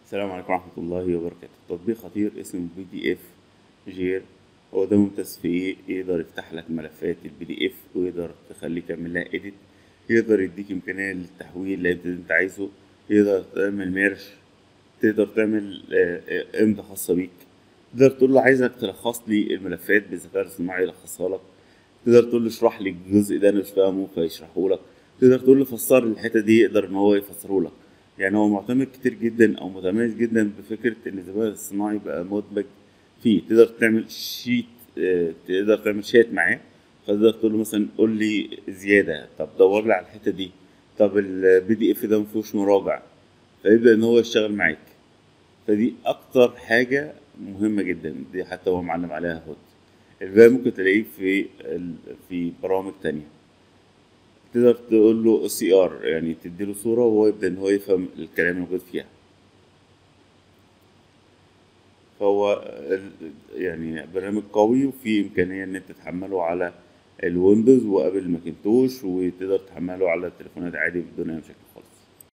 السلام عليكم ورحمة الله وبركاته تطبيق خطير اسمه بي دي اف جير هو ده ممتاز في ايه يقدر يفتح لك ملفات البي دي اف ويقدر تخليه تعمل لها اديت يقدر يديك امكانية للتحويل اللي انت عايزه يقدر تعمل ميرج تقدر تعمل آه، آه، امضة خاصة بيك تقدر تقول له عايزك تلخص لي الملفات بالذكاء الاصطناعي يلخصها لك تقدر تقول له اشرح لي الجزء ده انا مش فاهمه فيشرحه لك تقدر تقول له فسر لي الحته دي يقدر ان هو يفسره لك يعني هو معتمد كتير جدا او متميز جدا بفكره ان الذكاء الصناعي بقى مدمج فيه تقدر تعمل شيت آه، تقدر تعمل شات معاه فتقدر تقول له مثلا قول لي زياده طب دور لي على الحته دي طب البي دي اف ده مفيهوش مراجع فيبدا ان هو يشتغل معاك فدي اكتر حاجه مهمه جدا دي حتى هو معلم عليها هود الباقي ممكن تلاقيه في ال- في برامج تانية تقدر تقول له سي ار يعني تديله صورة وهو يبدأ إن هو يفهم الكلام الموجود فيها فهو ال- يعني برنامج قوي وفيه إمكانية إن أنت تحمله على الويندوز وقبل الماكنتوش وتقدر تحمله على التليفونات عادي بدون أي مشاكل خالص